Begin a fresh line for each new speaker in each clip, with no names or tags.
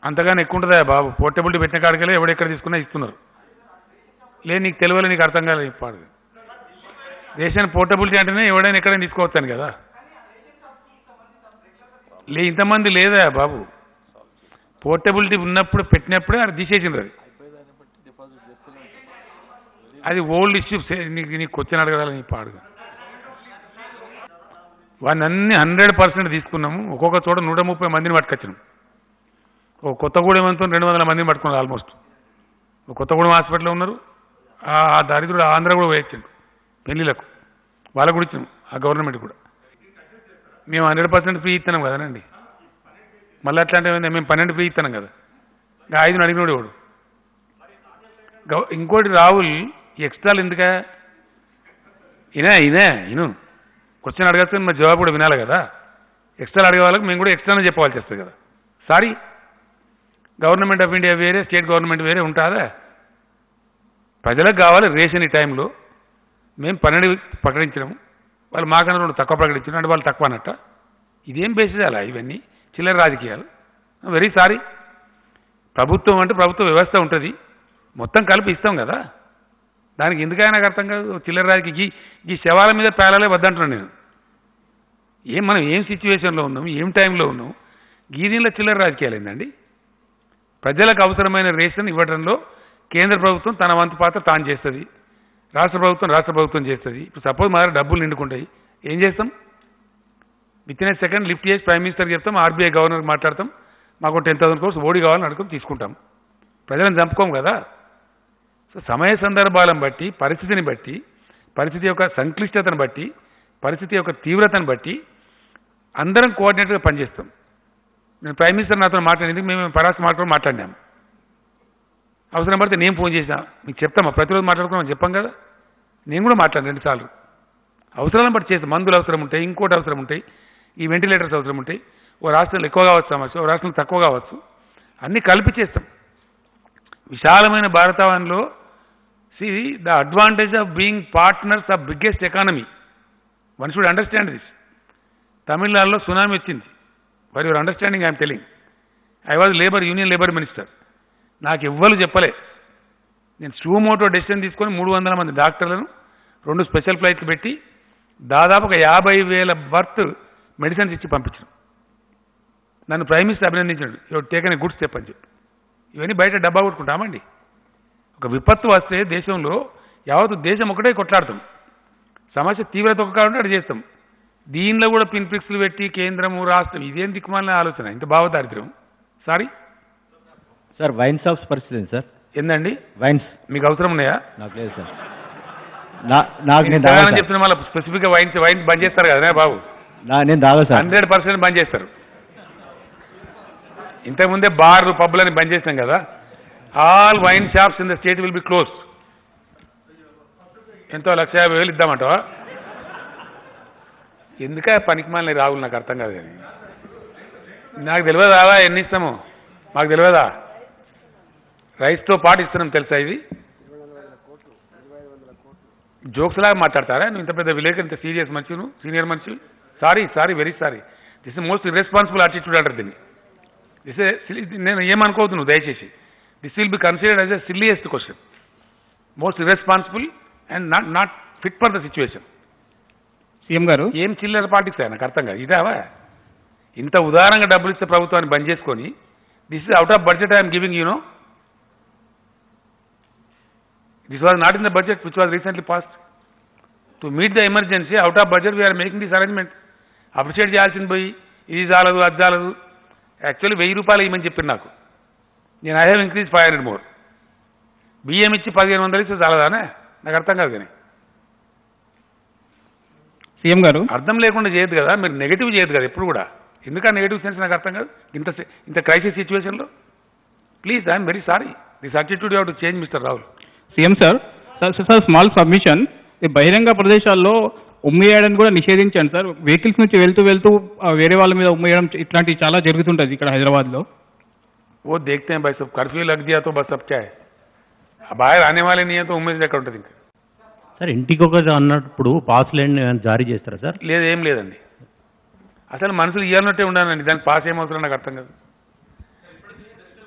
అంతగానే ఎక్కువ ఉంటుందా బాబు పోర్టబిలిటీ పెట్టిన కాడికెళ్ళి ఎవడెక్కడ తీసుకున్నా ఇస్తున్నారు లేదు నీకు తెలియలే నీకు అర్థం కాలేదు పాడు రేషన్ పోర్టబిలిటీ అంటేనే ఎవడైనా ఎక్కడైనా తీసుకోవచ్చాను కదా లే ఇంతమంది లేదా బాబు పోర్టబిలిటీ ఉన్నప్పుడు పెట్టినప్పుడే అది తీసేసిండ్రు అది అది ఓల్డ్ ఇష్యూ నీకు నీకు క్వశ్చన్ అడగదాలి నీ పాడుగా వాడిని అన్ని హండ్రెడ్ పర్సెంట్ తీసుకున్నాము ఒక్కొక్క చోట నూట ముప్పై మందిని పట్టుకొచ్చినాం ఓ కొత్తగూడెం అంతా రెండు వందల మందిని పట్టుకున్నారు ఆల్మోస్ట్ ఓ కొత్తగూడెం హాస్పిటల్లో ఉన్నారు ఆ ఆ దరిద్రుడు ఆంధ్ర కూడా వేయించాడు పెళ్లిలకు వాళ్ళకు కూడా ఇచ్చినాం ఆ గవర్నమెంట్ కూడా మేము హండ్రెడ్ పర్సెంట్ ఫ్రీ ఇస్తున్నాం కదనండి మళ్ళీ అట్లా అంటే ఏంది? మేము పన్నెండు ఫ్రీ ఇస్తున్నాం కదా ఇంకా ఐదుని అడిగినోడు వాడు గవ- ఇంకోటి రాహుల్ ఈ ఎక్స్ట్రాలు ఎందుకా ఇనే ఇదే ఇను క్వశ్చన్ అడగచ్చు మరి జవాబు కూడా వినాలి కదా ఎక్స్ట్రా అడిగే వాళ్ళకి మేము కూడా ఎక్స్ట్రానే చెప్పాల్సి వస్తుంది కదా సారీ గవర్నమెంట్ ఆఫ్ ఇండియా వేరే స్టేట్ గవర్నమెంట్ వేరే ఉంటుందా ప్రజలకు కావాలి రేషన్ ఈ టైంలో మేము పన్నెండు ప్రకటించినాము వాళ్ళు మాకన్నా రెండు తక్కువ ప్రకటించినారు అంటే వాళ్ళు తక్కువ అన్నట్ట ఇదేం బేసిస్ అలా ఇవన్నీ చిల్లర రాజకీయాలు వెరీ సారీ ప్రభుత్వం అంటే ప్రభుత్వ వ్యవస్థ ఉంటుంది మొత్తం కలిపి ఇస్తాం కదా దానికి ఎందుకైనా నాకు అర్థం కాదు చిల్లర రాజకీయ ఈ ఈ శవాల మీద పేలాలే వద్దంటున్నాను నేను ఏం మనం ఏం సిచ్యువేషన్లో ఉన్నాం ఏం టైంలో ఉన్నాం గీదీలో చిల్లర రాజకీయాలు ఏందండి ప్రజలకు అవసరమైన రేషన్ ఇవ్వడంలో కేంద్ర ప్రభుత్వం తన వంతు పాత్ర తాను చేస్తుంది రాష్ట్ర ప్రభుత్వం రాష్ట్ర ప్రభుత్వం చేస్తుంది ఇప్పుడు సపోజ్ మా దగ్గర డబ్బులు నిండుకుంటాయి ఏం చేస్తాం విత్ ఇన్ సెకండ్ లిఫ్ట్ చేసి ప్రైమ్ మినిస్టర్ చెప్తాం ఆర్బీఐ గవర్నర్ మాట్లాడతాం మాకు టెన్ థౌసండ్ కోర్స్ ఓడి కావాలని అడుగుతాం తీసుకుంటాం ప్రజలను చంపుకోం కదా సో సమయ సందర్భాలను బట్టి పరిస్థితిని బట్టి పరిస్థితి యొక్క సంక్లిష్టతను బట్టి పరిస్థితి యొక్క తీవ్రతను బట్టి అందరం కోఆర్డినేట్గా పనిచేస్తాం నేను ప్రైమ్ మినిస్టర్ నాతో మాట్లాడేందుకు మేము పరాస్ మాట్లాడి మాట్లాడినాం అవసరం పడితే నేను ఫోన్ చేసిన మీకు చెప్తామా ప్రతిరోజు మాట్లాడుకున్నాం చెప్పాం కదా నేను కూడా మాట్లాడాను రెండుసార్లు అవసరాలను బట్టి చేస్తాం మందులు అవసరం ఉంటాయి ఇంకోటి అవసరం ఉంటాయి ఈ వెంటిలేటర్స్ అవసరం ఉంటాయి ఓ రాష్ట్రంలో ఎక్కువ కావచ్చు సమస్య ఓ రాష్ట్రంలో తక్కువ కావచ్చు అన్నీ కలిపి చేస్తాం విశాలమైన భారతావనంలో see the advantage of being partners of biggest economy one should understand this తమిళనాడులో సునామీ వచ్చింది for your understanding I'm telling I was labour union labour minister నాకు ఎవ్వరు చెప్పలే నేను స్టూమోటో డెసిషన్ తీసుకొని మూడు వందల మంది డాక్టర్లను రెండు స్పెషల్ ఫ్లైట్లు పెట్టి దాదాపు ఒక యాభై వేల బర్త్ మెడిసిన్స్ ఇచ్చి పంపించాను నన్ను ప్రైమ్ మినిస్టర్ అభినందించాడు యువర్ టేకన్ గుడ్స్ చెప్పని చెప్పి ఇవన్నీ బయట డబ్బా కొట్టుకుంటామండి ఒక విపత్తు వస్తే దేశంలో యావత్ దేశం ఒకటే కొట్లాడతాం సమస్య తీవ్రత ఒక కాకుండా అటు చేస్తాం దీనిలో కూడా పిన్ పిక్స్లు పెట్టి కేంద్రము రాష్ట్రం ఇదేం దిక్కుమాలిన ఆలోచన ఇంత భావదారిద్ర్యం సారీ
సార్ వైన్ షాప్స్ పరిస్థితి ఏంటి సార్
ఏందండి
వైన్స్
మీకు అవసరం ఉన్నాయా
నాకు లేదు సార్ నా నాకు నేను తాగా
ఇంతగానం
సార్.
చెప్తున్నా మళ్ళీ స్పెసిఫిక్గా వైన్స్ వైన్స్ బంద్ చేస్తారు కదా బాబు
నా నేను తాగా సార్
హండ్రెడ్ పర్సెంట్ బంద్ చేస్తారు ఇంతకుముందే బార్లు పబ్బులని బంద్ చేసినాం కదా all wine shops in the state will be close ఎంతో లక్ష యాభై వేలు ఇద్దామంటావా ఎందుక పనికి మాలిన రావులు నాకు అర్థం కాదు కానీ నాకు తెలియదా ఎన్ని ఇస్తాము మాకు తెలియదా రైస్తో పాటు ఇస్తున్నాం తెలుసా ఇది జోక్స్ లాగా మాట్లాడతారా నువ్వు ఇంత పెద్ద విలేకరు ఇంత సీరియస్ మనిషి నువ్వు సీనియర్ మనిషి sorry sorry very sorry this is most irresponsible attitude అంటారు దీన్ని దిస్ నేను ఏమనుకోవద్దు నువ్వు దయచేసి this will be considered as a silliest question most irresponsible and not not fit for the situation
CM garu
ఏం చిల్లర పాలిటిక్స్ నాకు అర్థం కాదు ఇదావా ఇంత ఉదారంగా డబ్బులు ఇస్తే ప్రభుత్వాన్ని బంద్ చేసుకొని this is out of budget I'm giving you no this was not in the budget which was recently passed to meet the emergency out of budget we're making this arrangement appreciate చేయాల్సింది పోయి ఇది చాలదు అది చాలదు actually వెయ్యి రూపాయలు ఇవ్వమని చెప్పింది నాకు నేను I have increase five hundred more బియ్యం ఇచ్చి పదిహేను వందలు ఇస్తే చాలదానే నాకు అర్థం కాదు కానీ
సీఎం గారు
అర్థం లేకుండా చేయదు కదా మీరు నెగిటివ్ చేయదు కదా ఎప్పుడు కూడా ఎందుకు ఆ నెగిటివ్ సెన్స్ నాకు అర్థం కాదు ఇంత se- ఇంత క్రైసిస్ సిచ్యువేషన్లో please I'm very sorry this attitude you to change mister Rahul
CM sir sir sir small submission ఈ బహిరంగ ప్రదేశాల్లో ఉమ్మేయడం కూడా నిషేధించండి సార్ వెహికల్స్ నుంచి వెళ్తూ వెళ్తూ ఆ, వేరే వాళ్ళ మీద ఉమ్మేయడం ఇట్లాంటివి చాలా జరుగుతుంటుంది ఇక్కడ హైదరాబాద్లో
वो देखते हैं भाई सब कर्फ्यू लग दिया तो बस अब क्या है अब बाहर आने वाले नहीं है तो उम्मीद ఎక్కడ ఉంటుంది ఇంకా
సార్ ఇంటికొకటి అన్నప్పుడు పాస్ లేని జారీ చేస్తారా సార్
లేదు ఏం లేదండి అసలు మనుషులు ఇవ్వాలన్నట్టే ఉండాలండి దానికి పాస్ ఏం అవసరం నాకు అర్థం కాదు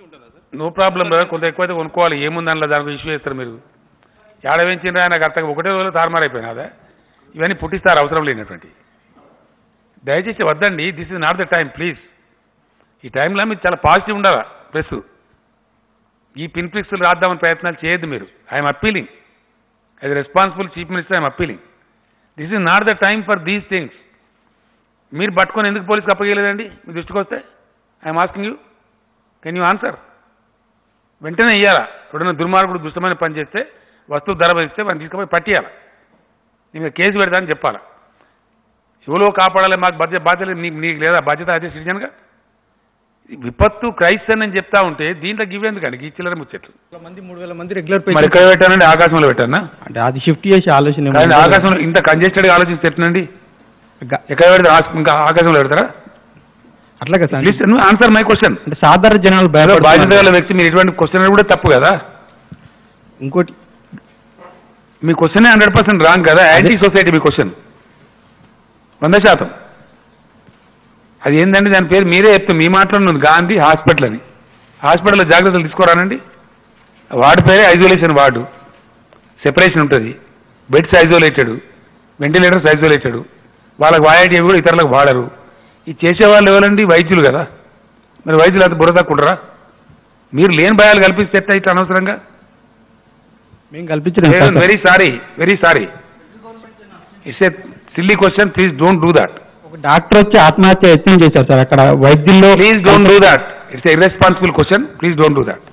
నో ప్రాబ్లం బ్రదర్ కొంత ఎక్కువైతే కొనుక్కోవాలి ఏముంది అందులో దానికి ఇష్యూ చేస్తారు మీరు ఏడ పెంచిండ్రా నాకు అర్థం ఒకటే రోజులో తారుమారైపోయినా అదే ఇవన్నీ పుట్టిస్తారు అవసరం లేనటువంటి దయచేసి వద్దండి this is not the time please ఈ టైంలో మీరు చాలా పాజిటివ్ ఉండాలా ప్రెస్ ఈ పిన్ పిక్స్లు రాద్దామని ప్రయత్నాలు చేయొద్దు మీరు I'm appealing as responsible chief minister I'm appealing this is not the time for these things మీరు పట్టుకొని ఎందుకు పోలీసుకి అప్పగలేదండి మీ దృష్టికి వస్తే I'm asking you can you answer వెంటనే ఇయ్యాలా ఎప్పుడైనా దుర్మార్గుడు దుష్టమైన పని చేస్తే వస్తువు ధర ఇస్తే వాడిని తీసుకుపోయి పట్టియాలా నేను కేసు పెడతా అని చెప్పాలా ఎవరో కాపాడాలి మాకు బాధ్యత బాధ్యత లేదు. నీకు నీకు లేదా బాధ్యత అదే సిటిజన్గా విపత్తు క్రైస్ట్ అని నేను చెప్తా ఉంటే దీంట్లో గివ్ ఎందుకండి ఈ చిల్లర ముచ్చట్లు
మంది మూడు వేల మంది రెగ్యులర్
మరి ఎక్కడ పెట్టానండి ఆకాశంలో పెట్టానా
అంటే అది షిఫ్ట్ చేసే ఆలోచన
కానీ ఆకాశంలో ఇంత కంజెస్టెడ్గా ఆలోచిస్తే ఎట్లండి
గ-
ఎక్కడ పెడతారు ఆస్- ఇంకా ఆకాశంలో పెడతారా
అట్లా కదా sir
please answer my question
అంటే సాధారణ జనాలు
బాధ్యత
భయపడుతున్నారు.
గల వ్యక్తి మీరు ఇటువంటి క్వశ్చన్ కూడా తప్పు కదా
ఇంకోటి
మీ క్వశ్చన్ హండ్రెడ్ పర్సెంట్ రాంగ్ కదా యాంటీ సొసైటీ మీ క్వశ్చన్ వంద శాతం అది ఏంటంటే దాని పేరు మీరే చెప్తే మీ మాట్లాడినది గాంధీ హాస్పిటల్ అని హాస్పిటల్లో జాగ్రత్తలు తీసుకోరానండి వార్డు పేరే ఐసోలేషన్ వార్డు సెపరేషన్ ఉంటుంది బెడ్స్ ఐసోలేటెడ్ వెంటిలేటర్స్ ఐసోలేటెడ్ వాళ్ళకి వాయటి కూడా ఇతరులకు వాడరు ఇది చేసేవాళ్ళు ఎవరండి వైద్యులు కదా మరి వైద్యులు అంత బుర్ర తక్కువ మీరు లేని భయాలు కల్పిస్తే ఎట్లా ఇట్లా అనవసరంగా
మేము కల్పించినాం sir.
Very sorry very sorry it's a silly question please don't do that
ఒక డాక్టర్ వచ్చి ఆత్మహత్య యత్నం చేశారు సార్ అక్కడ వైద్యుల్లో
please don't do that it's irresponsible question please don't do that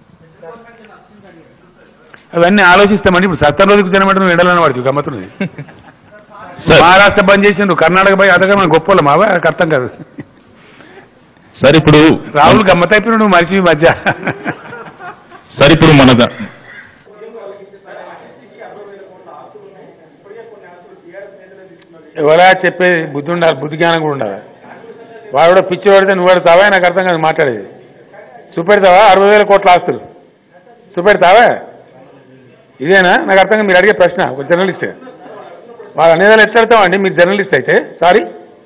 అవన్నీ ఆలోచిస్తామండి ఇప్పుడు సత్తం రోజుకు తినమంటే నువ్వు ఎండలని వాడుతు గమ్మతున్నది మహారాష్ట్ర బంద్ చేసిండు కర్ణాటక పోయి అదగా మన గొప్పలు మావా నాకు అర్థం కాదు
సార్ ఇప్పుడు
రాహుల్ గమ్మత్ అయిపోయినాడు నువ్వు మనిషి ఈ మధ్య
సార్ ఇప్పుడు మన ద-
ఎవరా చెప్పేది బుద్ధి ఉండాలి బుద్ధి జ్ఞానం కూడా ఉండాలి వాడు కూడా పిచ్చి పడితే నువ్వు పెడతావా నాకు అర్థం కాదు మాట్లాడేది చూపెడతావా అరవై వేల కోట్ల ఆస్తులు చూపెడతావా ఇదేనా నాకు అర్థం కాదు మీరు అడిగే ప్రశ్న ఒక జర్నలిస్ట్ వాళ్ళు అనేది ఎట్లా అండి మీరు జర్నలిస్ట్ అయితే సారీ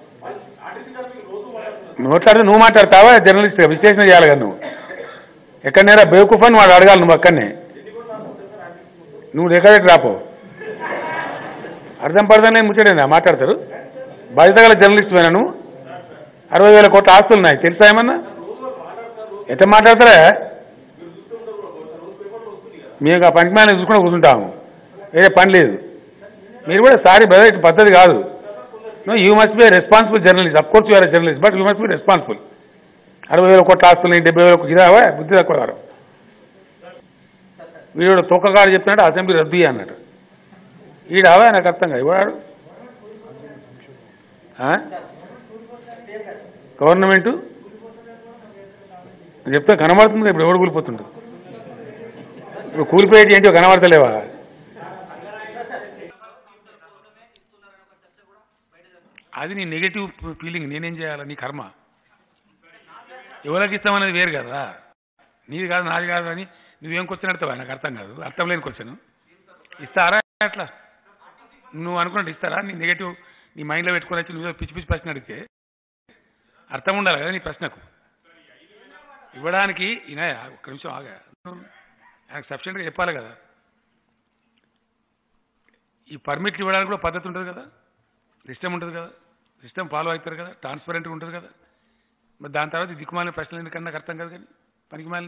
మాట్లాడితే నువ్వు మాట్లాడతావా జర్నలిస్ట్ విశ్లేషణ చేయాలి కదా నువ్వు ఎక్కడనేరా బేవకూఫ్ అని వాడు అడగాలి నువ్వు అక్కడనే నువ్వు ఎక్కడ రాపో అర్థం పడదనే ముచ్చడేనా మాట్లాడతారు బాధ్యత గల జర్నలిస్ట్ పోయినా నువ్వు అరవై వేల కోట్ల ఆస్తులు ఉన్నాయి తెలుసా ఏమన్నా ఎట్లా మాట్లాడతారా మేము ఆ పనికి మేన చూసుకుని కూర్చుంటాము వేరే పని లేదు మీరు కూడా సారీ బ్రదర్ ఇటు పద్ధతి కాదు no you must be responsible journalist of course you're journalist but you must be responsible అరవై వేల కోట్ల ఆస్తులు డెబ్బై వేల ఇదావా బుద్ధి తక్కువ గారు వీడు తొక్కగాడు చెప్తున్నాడు అసెంబ్లీ రద్దు చేయ అన్నాడు ఈడావా నాకు అర్థం కాదు ఇవాడు గవర్నమెంటు చెప్తే కనబడుతుంది ఇప్పుడు ఎవడు కూలిపోతుండు ఇప్పుడు కూలిపోయేటి ఏంటో కనబడతలేవా అది నీ నెగిటివ్ ఫీలింగ్ నేనేం చేయాలి నీ కర్మ ఎవరికి ఇస్తామనేది వేరు కదా నీది కాదు నాది కాదు అని నువ్వేం క్వశ్చన్ అడతావా నాకు అర్థం కాదు అర్థం లేని క్వశ్చన్ ఇస్తారా అట్లా నువ్వు అనుకున్నట్టు ఇస్తారా నీ నెగటివ్ నీ మైండ్లో పెట్టుకొని వచ్చి నువ్వు పిచ్చి పిచ్చి ప్రశ్న అడిగితే అర్థం ఉండాలి కదా నీ ప్రశ్నకు ఇవ్వడానికి ఈయన ఒక్క నిమిషం ఆగా ఆయనకు సఫిషియెంట్గా చెప్పాలి కదా ఈ పర్మిట్లు ఇవ్వడానికి కూడా పద్ధతి ఉంటుంది కదా సిస్టమ్ ఉంటుంది కదా సిస్టమ్ ఫాలో అవుతారు కదా ట్రాన్స్పరెంట్గా ఉంటుంది కదా మరి దాని తర్వాత ఈ దిక్కుమాలిన ప్రశ్నలు ఎందుకన్నా నాకు అర్థం కాదు కానీ పనికి మాలిని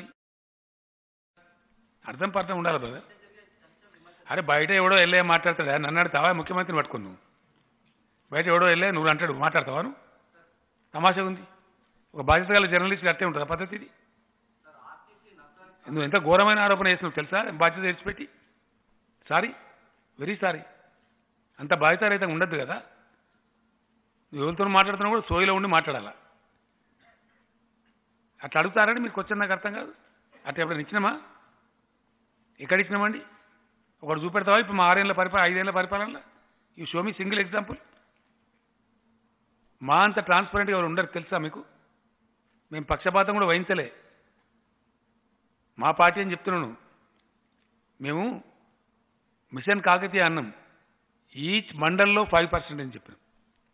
అర్థం పర్థం ఉండాలి బ్రదర్ అరే బయట ఎవడో వెళ్ళే మాట్లాడతాడా నన్ను అడతావా ముఖ్యమంత్రిని పట్టుకుని నువ్వు బయట ఎవడో వెళ్ళే నువ్వు అంటాడు మాట్లాడతావా నువ్వు తమాషా ఉంది ఒక బాధ్యత గల జర్నలిస్ట్ అట్టే ఉంటుంది ఆ పద్ధతి ఇది నువ్వు ఎంత ఘోరమైన ఆరోపణ చేసినావు తెలుసా బాధ్యత తెచ్చిపెట్టి సారీ వెరీ సారీ అంత బాధ్యతారహితంగా ఉండద్దు కదా నువ్వు ఎవరితో మాట్లాడుతున్నా కూడా సోయిలో ఉండి మాట్లాడాలా అట్లా అడుగుతారని మీకు వచ్చింది నాకు అర్థం కాదు అట్లా ఎప్పుడైనా ఇచ్చినామా ఎక్కడ ఇచ్చినామండి ఒకటి చూపెడతావా ఇప్పుడు మా ఆరేళ్ళ పరిపాలన ఐదేళ్ల పరిపాలనలో ఈ షో మీ సింగిల్ ఎగ్జాంపుల్ మా అంత ట్రాన్స్పరెంట్గా ఎవరు ఉండరు తెలుసా మీకు మేము పక్షపాతం కూడా వహించలే మా పార్టీ అని చెప్తున్నాను మేము మిషన్ కాకతీయ అన్నం ఈచ్ మండల్లో ఫైవ్ పర్సెంట్ అని చెప్పినాం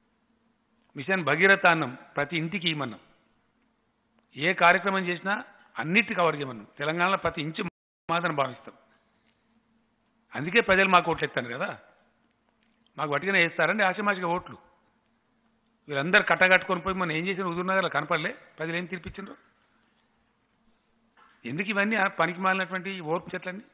మిషన్ భగీరథ అన్నం ప్రతి ఇంటికి ఇమ్మన్నాం ఏ కార్యక్రమం చేసినా అన్నిటి కవర్ చేయమన్నాం తెలంగాణలో ప్రతి ఇంచు మాత్రం భావిస్తాం అందుకే ప్రజలు మాకు ఓట్లు ఎత్తాను కదా మాకు వట్టిగానే వేస్తారండి ఆశమాషిగా ఓట్లు వీళ్ళందరూ కట్టగట్టుకొని పోయి మనం ఏం చేసిన హుజూర్నగర్లో కనపడలే ప్రజలు ఏం తీర్పిచ్చిండ్రు ఎందుకు ఇవన్నీ ఆ పనికి మాలినటువంటి ఓర్పు చెట్లన్నీ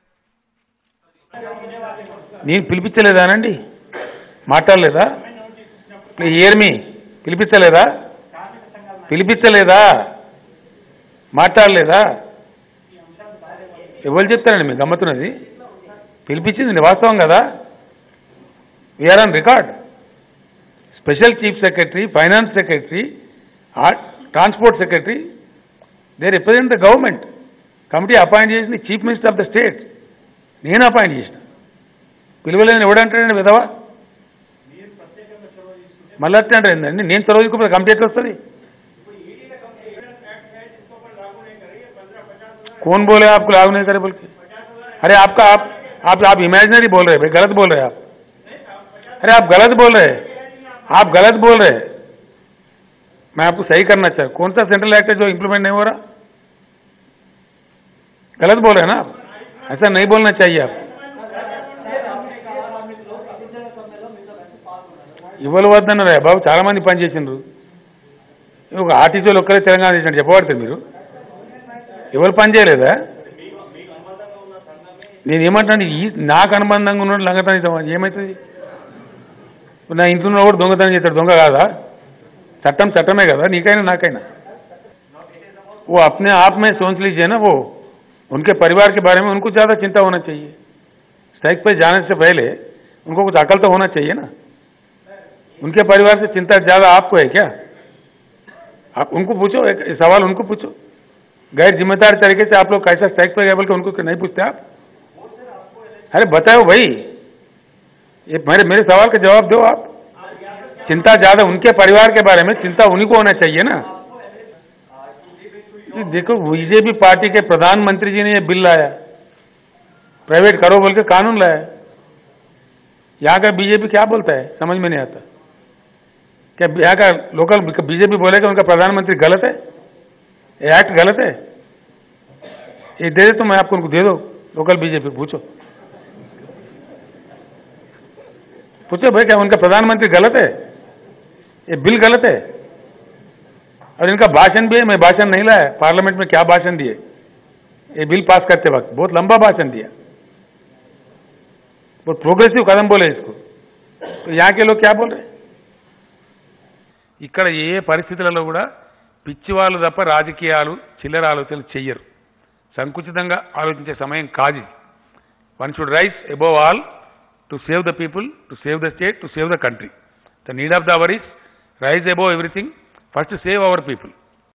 నేను పిలిపించలేదానండి మాట్లాడలేదా ఇయర్ మీ పిలిపించలేదా పిలిపించలేదా మాట్లాడలేదా ఎవరు చెప్తారండి మీకు గమ్మతున్నది పిలిపించింది వాస్తవం కదా we're on record special chief secretary finance secretary transport secretary they represent the government committee appoint చేసింది chief minister of the state నేను అపాయింట్ చేసిన పిలువలేని ఎవడంటాడండి విధవా మళ్ళీ అట్లా అంటే ఏందండి నేను చొరవ తీసుకుపోతే కమిటీ ఎట్లా వస్తుంది कौन बोले आपको लागू नहीं करे बोल के अरे आपका आप आप आप इमेजिनरी बोल रहे हैं भाई गलत बोल रहे हैं आप अरे आप गलत बोल रहे हैं आप गलत बोल रहे हैं मैं आपको सही करना चाहूँ कौन सा सेंट्रल एक्ट है जो इम्प्लीमेंट नहीं हो रहा गलत बोल रहे हैं ना आप ऐसा नहीं बोलना चाहिए आप ఇవ్వవద్దన్నారు బాబు చాలా మంది పని చేసిండ్రు ఒక ఆర్టీసీలు ఒక్కరే తెలంగాణ చేసినట్టు చెప్పబడతారు మీరు ఎవరు పని చేయలేదా నేను ఏమంటాను ఈ నాకు అనుబంధంగా ఉన్నాడు లంగతనం ఏమవుతుంది నా ఇంట్లో ఉన్న కూడా దొంగతనం చేస్తాడు దొంగ కాదా చట్టం చట్టమే కదా నీకైనా నాకైనా वो अपने आप में सोच लीजिए ना वो उनके परिवार के बारे में उनको ज़्यादा चिंता होना चाहिए स्ट्राइक पे जाने से पहले उनको कुछ अकल तो होना चाहिए ना उनके परिवार से चिंता ज़्यादा आपको है क्या आप उनको पूछो एक सवाल उनको पूछो गैर जिम्मेदार तरीके से आप लोग कैसा स्ट्राइक पे गए बोल के उनको नहीं पूछते आप अरे बताओ भाई ये मेरे मेरे सवाल का जवाब दो आप चिंता ज्यादा उनके परिवार के बारे में चिंता उन्हीं को होना चाहिए ना जी देखो बीजेपी पार्टी के प्रधानमंत्री जी ने ये बिल लाया प्राइवेट करो बोल के कानून लाया यहाँ का बीजेपी क्या बोलता है समझ में नहीं आता क्या यहाँ का लोकल बीजेपी बोलेगा उनका प्रधानमंत्री गलत है ये एक्ट गलत है ये दे दे तो मैं आपको उनको दे दो लोकल बीजेपी पूछो पूछो भाई क्या उनका प्रधानमंत्री गलत है ये बिल गलत है और इनका भाषण भी है मैं भाषण नहीं लाया पार्लियामेंट में क्या भाषण दिए ये बिल पास करते वक्त बहुत लंबा भाषण दिया बहुत प्रोग्रेसिव कदम बोले इसको तो यहाँ के लोग क्या बोल रहे हैं ఇక్కడ ఏ పరిస్థితులలో కూడా పిచ్చివాళ్ళు తప్ప రాజకీయాలు చిల్లర ఆలోచనలు చెయ్యరు సంకుచితంగా ఆలోచించే సమయం కాదు ఇది one should rise above all to save the people to save the state to save the country the need of the hour is rise above everything first save our people